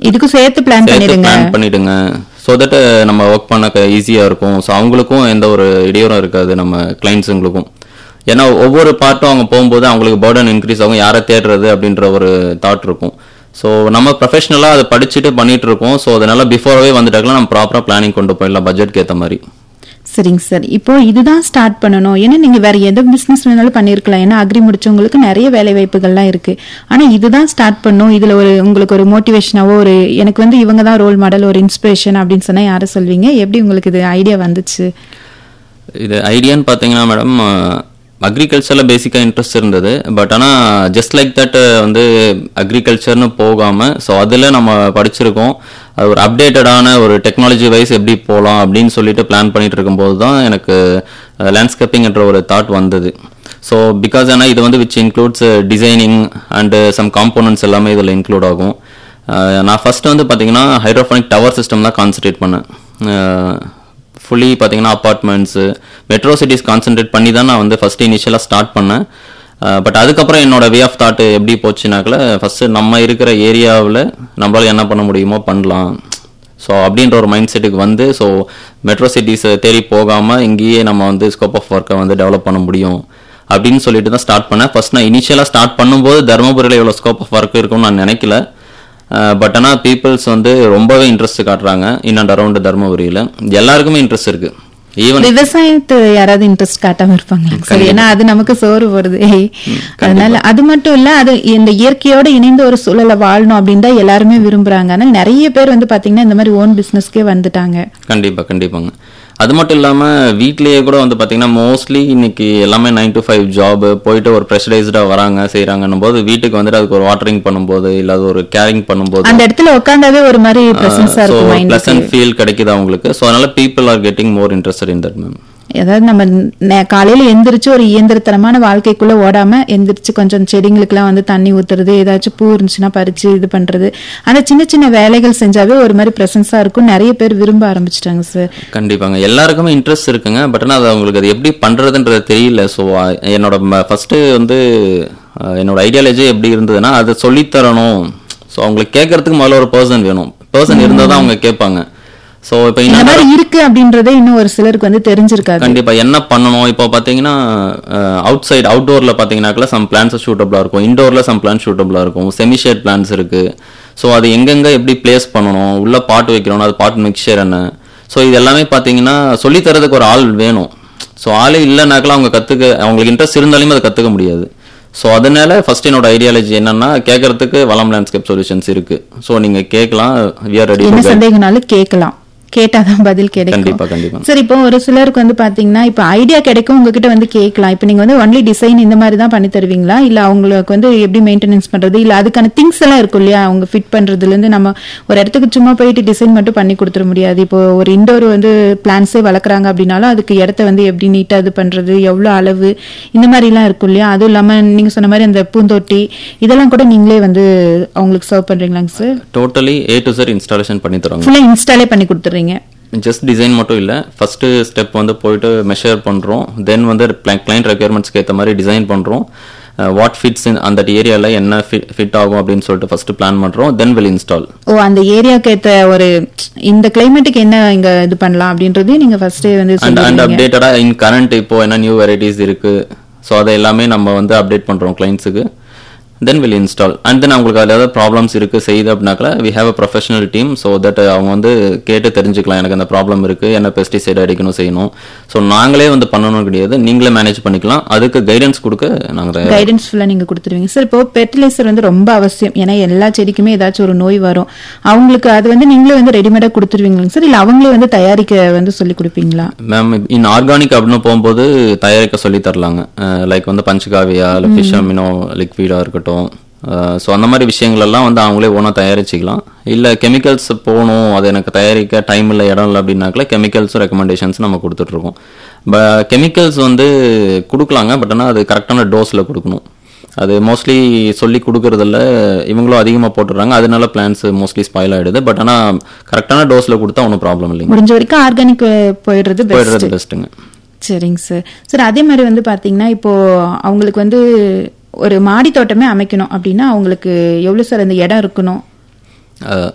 இதுக்கும் சேர்த்து பிளான் சேர்த்து பண்ணிடுங்க பிளான் பண்ணிடுங்க ஸோ தட் நம்ம ஒர்க் பண்ண ஈஸியாக இருக்கும் ஸோ அவங்களுக்கும் எந்த ஒரு இடையூறும் இருக்காது நம்ம கிளைண்ட்ஸுங்களுக்கும் ஏன்னா ஒவ்வொரு பார்ட்டும் அவங்க போகும்போது அவங்களுக்கு பேர்டன் இன்க்ரீஸ் ஆகும் யாரை தேடுறது அப்படின்ற ஒரு தாட் இருக்கும் ஸோ நம்ம ப்ரொஃபஷனலாக அதை படிச்சுட்டு பண்ணிட்டு இருக்கோம் ஸோ அதனால பிஃபோராகவே வந்துட்டாக்கலாம் நம்ம ப்ராப்பராக பிளானிங் கொண்டு போயிடலாம் பட்ஜெட்க்கு ஏற்ற மாதிரி சரிங்க சார் இப்போ இதுதான் ஸ்டார்ட் பண்ணணும் ஏன்னா நீங்க வேற எந்த பிசினஸ் வேணாலும் பண்ணிருக்கலாம் ஏன்னா அக்ரி முடிச்சவங்களுக்கு நிறைய வேலை வாய்ப்புகள்லாம் இருக்கு ஆனா இதுதான் ஸ்டார்ட் பண்ணும் இதுல ஒரு உங்களுக்கு ஒரு மோட்டிவேஷனாவோ ஒரு எனக்கு வந்து இவங்க தான் ரோல் மாடல் ஒரு இன்ஸ்பிரேஷன் அப்படின்னு சொன்னா யாரை சொல்வீங்க எப்படி உங்களுக்கு இது ஐடியா வந்துச்சு இது ஐடியான்னு பார்த்தீங்கன்னா மேடம் அக்ரிகல்ச்சரில் பேசிக்காக இன்ட்ரெஸ்ட் இருந்தது பட் ஆனால் ஜஸ்ட் லைக் தட் வந்து அக்ரிகல்ச்சர்னு போகாமல் ஸோ அதில் நம்ம படிச்சிருக்கோம் அது ஒரு அப்டேட்டடான ஒரு டெக்னாலஜி வைஸ் எப்படி போகலாம் அப்படின்னு சொல்லிட்டு பிளான் பண்ணிட்டு இருக்கும்போது தான் எனக்கு லேண்ட்ஸ்கேப்பிங் என்ற ஒரு தாட் வந்தது ஸோ பிகாஸ் ஆனால் இது வந்து which includes designing and some components எல்லாமே இதில் இன்க்ளூட் ஆகும் அஹ் நான் ஃபர்ஸ்ட் வந்து பார்த்தீங்கன்னா ஹைட்ரோஃபோனிக் டவர் சிஸ்டம் தான் கான்சன்ட்ரேட் பண்ணேன் ஃபுல்லி பார்த்தீங்கன்னா அப்பார்ட்மெண்ட்ஸு மெட்ரோ சிட்டிஸ் கான்சென்ட்ரேட் பண்ணி தான் நான் வந்து ஃபஸ்ட்டு இனிஷியலாக ஸ்டார்ட் பண்ணேன் பட் அதுக்கப்புறம் என்னோட வே ஆஃப் தாட் எப்படி போச்சுனாக்கல ஃபஸ்ட்டு நம்ம இருக்கிற ஏரியாவில் நம்மளால என்ன பண்ண முடியுமோ பண்ணலாம் ஸோ அப்படின்ற ஒரு மைண்ட் செட்டுக்கு வந்து ஸோ மெட்ரோ சிட்டிஸை தேடி போகாமல் இங்கேயே நம்ம வந்து ஸ்கோப் ஆஃப் ஒர்க்கை வந்து டெவலப் பண்ண முடியும் அப்படின்னு சொல்லிட்டு தான் ஸ்டார்ட் பண்ணேன் ஃபர்ஸ்ட் நான் இனிஷியலாக ஸ்டார்ட் பண்ணும்போது தருமபுரியில் இவ்வளோ ஸ்கோப் ஆஃப் ஒர்க் இருக்கும்னு நான் நினைக்கல பட் ஆனால் பீப்புள்ஸ் வந்து ரொம்பவே இன்ட்ரெஸ்ட் காட்டுறாங்க இன் அண்ட் அரௌண்ட் தருமபுரியில் எல்லாருக்குமே இன்ட்ரெஸ்ட் இருக்கு ஈவன் விவசாயத்தை யாராவது இன்ட்ரெஸ்ட் காட்டாம இருப்பாங்களா சார் ஏன்னா அது நமக்கு சோறு போடுது அதனால அது மட்டும் இல்ல அது இந்த இயற்கையோட இணைந்த ஒரு சூழலை வாழணும் அப்படின்னு தான் எல்லாருமே விரும்புறாங்க அதனால நிறைய பேர் வந்து பாத்தீங்கன்னா இந்த மாதிரி ஓன் பிசினஸ்க்கே வந்துட்டாங்க கண்டிப்பா கண்டிப்பாங்க அது மட்டும் இல்லாம வீட்லயே கூட வந்து பாத்தீங்கன்னா மோஸ்ட்லி இன்னைக்கு எல்லாமே நைன் to ஃபைவ் ஜாப் போயிட்டு ஒரு ப்ரெஷரைஸ்டா வராங்க செய்யறாங்கன்னும் போது வீட்டுக்கு வந்துட்டு அதுக்கு ஒரு வாட்டரிங் பண்ணும்போது இல்ல அது ஒரு கேரிங் பண்ணும்போது அந்த இடத்துல உட்காந்தாவே ஒரு மாதிரி பிரசன்ஸா ஸோ இருக்கும் மைண்ட் பிளசன்ட் ஃபீல் கிடைக்குது அவங்களுக்கு ஸோ அதனால people are getting more interested in that ma'am அதாவது நம்ம நே- காலையில எந்திரிச்சு ஒரு இயந்திரத்தனமான வாழ்க்கைக்குள்ள ஓடாம எந்திரிச்சு கொஞ்சம் செடிங்களுக்கெல்லாம் வந்து தண்ணி ஊத்துறது ஏதாச்சும் பூ இருந்துச்சுன்னா பறிச்சு இது பண்றது அந்த சின்ன சின்ன வேலைகள் செஞ்சாவே ஒரு மாதிரி பிரசன்ஸா இருக்கும் நிறைய பேர் விரும்ப ஆரம்பிச்சிட்டாங்க சார் கண்டிப்பாங்க எல்லாருக்குமே இன்ட்ரெஸ்ட் இருக்குங்க பட் ஆனால் அது அவங்களுக்கு அது எப்படி பண்றதுன்றது தெரியல ஸோ என்னோட ஃபர்ஸ்ட் வந்து அஹ், என்னோட ஐடியாலஜி எப்படி இருந்ததுன்னா அதை சொல்லித்தரணும் ஸோ அவங்களுக்கு கேட்கறதுக்கு முதல்ல ஒரு பர்சன் வேணும் பர்சன் இருந்தால் தான் அவங்க கேட்பாங்க ஸோ இப்போ இந்த இன்னும் மாதிரி இருக்கு அப்படின்றதே இன்னும் ஒரு சிலருக்கு வந்து தெரிஞ்சிருக்காது கண்டிப்பா என்ன பண்ணணும் இப்போ பாத்தீங்கன்னா அவுட் சைடு அவுட்டோர்ல பாத்தீங்கன்னாக்கா சம் பிளான்ஸ் சூட்டபிளா இருக்கும் இன்டோர்ல சம் பிளான்ஸ் சூட்டபிளா இருக்கும் செமி ஷேட் பிளான்ஸ் இருக்கு ஸோ அது எங்கெங்க எப்படி பிளேஸ் பண்ணணும் உள்ள பாட் வைக்கணும் அது பாட் மிக்சர் என்ன ஸோ இது எல்லாமே பாத்தீங்கன்னா சொல்லி தரதுக்கு ஒரு ஆள் வேணும் ஸோ ஆளே இல்லைனாக்கெல்லாம் அவங்க கத்துக்க அவங்களுக்கு இன்ட்ரெஸ்ட் இருந்தாலுமே அதை கத்துக்க முடியாது ஸோ அதனால ஃபர்ஸ்ட் என்னோட ஐடியாலஜி என்னன்னா கேட்கறதுக்கு வளம் லேண்ட்ஸ்கேப் சொல்யூஷன்ஸ் இருக்கு ஸோ நீங்க கேட்கலாம் வி ஆர் ரெடி என்ன சந்தேகம்னாலும் கேட்கலாம் கேட்டாதான் பதில் கிடைக்கும் கண்டிப்பா கண்டிப்பா சரி இப்போ ஒரு சிலருக்கு வந்து பாத்தீங்கன்னா இப்போ ஐடியா கிடைக்கும் உங்ககிட்ட வந்து கேட்கலாம் இப்போ நீங்க வந்து ஒன்லி டிசைன் இந்த மாதிரி தான் பண்ணி தருவீங்களா இல்ல அவங்களுக்கு வந்து எப்படி மெயின்டெனன்ஸ் பண்றது இல்ல அதுக்கான திங்ஸ் எல்லாம் இருக்கும் இல்லையா அவங்க ஃபிட் பண்றதுல இருந்து நம்ம ஒரு இடத்துக்கு சும்மா போயிட்டு டிசைன் மட்டும் பண்ணி கொடுத்துட முடியாது இப்போ ஒரு இண்டோர் வந்து பிளான்ஸே வளர்க்குறாங்க அப்படின்னாலும் அதுக்கு இடத்த வந்து எப்படி நீட்டா இது பண்றது எவ்வளவு அளவு இந்த மாதிரி எல்லாம் இருக்கும் இல்லையா அதுவும் இல்லாம நீங்க சொன்ன மாதிரி அந்த பூந்தொட்டி இதெல்லாம் கூட நீங்களே வந்து அவங்களுக்கு சர்வ் பண்றீங்களாங்க sir totally A to sir installation பண்ணி தருவாங்க ஃபுல்லா இன்ஸ்டாலே பண்ணி கொடுத்துறீங்க ஜஸ்ட் டிசைன் மட்டும் இல்லை ஃபர்ஸ்ட் ஸ்டெப் வந்து போயிட்டு மெஷர் பண்ணுறோம் தென் வந்து கிளைண்ட் ரெக்யர்மெண்ட்ஸ்க்கு ஏற்ற மாதிரி டிசைன் பண்ணுறோம் வாட் ஃபிட்ஸ் இன் அந்த ஏரியாவில் என்ன ஃபிட் ஆகும் அப்படின்னு சொல்லிட்டு ஃபர்ஸ்ட் பிளான் பண்ணுறோம் தென் வில் இன்ஸ்டால் ஓ அந்த ஏரியாக்கு ஏத்த ஒரு இந்த கிளைமேட்டுக்கு என்ன இங்க இது பண்ணலாம் அப்படின்றதையும் நீங்க ஃபர்ஸ்டே வந்து அண்ட் அண்ட் சொல்லிடுவீங்க அப்டேட்டடாக இன் கரண்ட் இப்போ என்ன நியூ வெரைட்டிஸ் இருக்கு ஸோ அதை எல்லாமே நம்ம வந்து அப்டேட் பண்ணுறோம் கிளைண்ட்ஸுக்கு then will install and then அவங்களுக்கு அதில் ஏதாவது ப்ராப்ளம்ஸ் இருக்கு செய்யுது அப்படின்னாக்கல we have a professional team so that அவங்க வந்து கேட்டு தெரிஞ்சுக்கலாம் எனக்கு அந்த ப்ராப்ளம் இருக்கு என்ன பெஸ்டிசைட் அடிக்கணும் செய்யணும் ஸோ நாங்களே வந்து பண்ணணும் கிடையாது நீங்களே மேனேஜ் பண்ணிக்கலாம் அதுக்கு கைடன்ஸ் கொடுக்க நாங்கள் கைடன்ஸ் ஃபுல்லா நீங்க கொடுத்துருவீங்க சார் இப்போ பெர்டிலைசர் வந்து ரொம்ப அவசியம் ஏன்னா எல்லா செடிக்குமே ஏதாச்சும் ஒரு நோய் வரும் அவங்களுக்கு அது வந்து நீங்களே வந்து ரெடிமேடா கொடுத்துருவீங்களா சார் இல்ல அவங்களே வந்து தயாரிக்க வந்து சொல்லி கொடுப்பீங்களா மேம் இன் ஆர்கானிக் அப்படின்னு போகும்போது தயாரிக்க சொல்லி தரலாங்க லைக் வந்து பஞ்சகாவியா இல்லை ஃபிஷ் அமினோ லிக்விடாக இருக்கட்டும் ஸோ அந்த மாதிரி விஷயங்கள் எல்லாம் வந்து அவங்களே ஓனாக தயாரிச்சுக்கலாம் இல்லை கெமிக்கல்ஸ் போகணும் அது எனக்கு தயாரிக்க டைம் இல்லை இடம் இல்லை அப்படின்னாக்கல கெமிக்கல்ஸ் ரெக்கமெண்டேஷன்ஸ் நம்ம கொடுத்துட்ருக்கோம் கெமிக்கல்ஸ் வந்து கொடுக்கலாங்க பட் ஆனால் அது கரெக்டான டோஸில் கொடுக்கணும் அது மோஸ்ட்லி சொல்லி கொடுக்கறதில்ல இவங்களும் அதிகமாக போட்டுடுறாங்க அதனால பிளான்ஸ் மோஸ்ட்லி ஸ்பாயில் ஆகிடுது பட் ஆனால் கரெக்டான டோஸில் கொடுத்தா ஒன்றும் ப்ராப்ளம் இல்லைங்க முடிஞ்ச வரைக்கும் ஆர்கானிக் போயிடுறது பெஸ்ட் போயிடுறது பெஸ்ட்டுங்க சரிங்க சார் சார் அதே மாதிரி வந்து பாத்தீங்கன்னா இப்போ அவங்களுக்கு வந்து ஒரு மாடி தோட்டமே அமைக்கணும் அப்படின்னா அவங்களுக்கு எவ்வளவு சார் அந்த இடம் இருக்கணும் அஹ்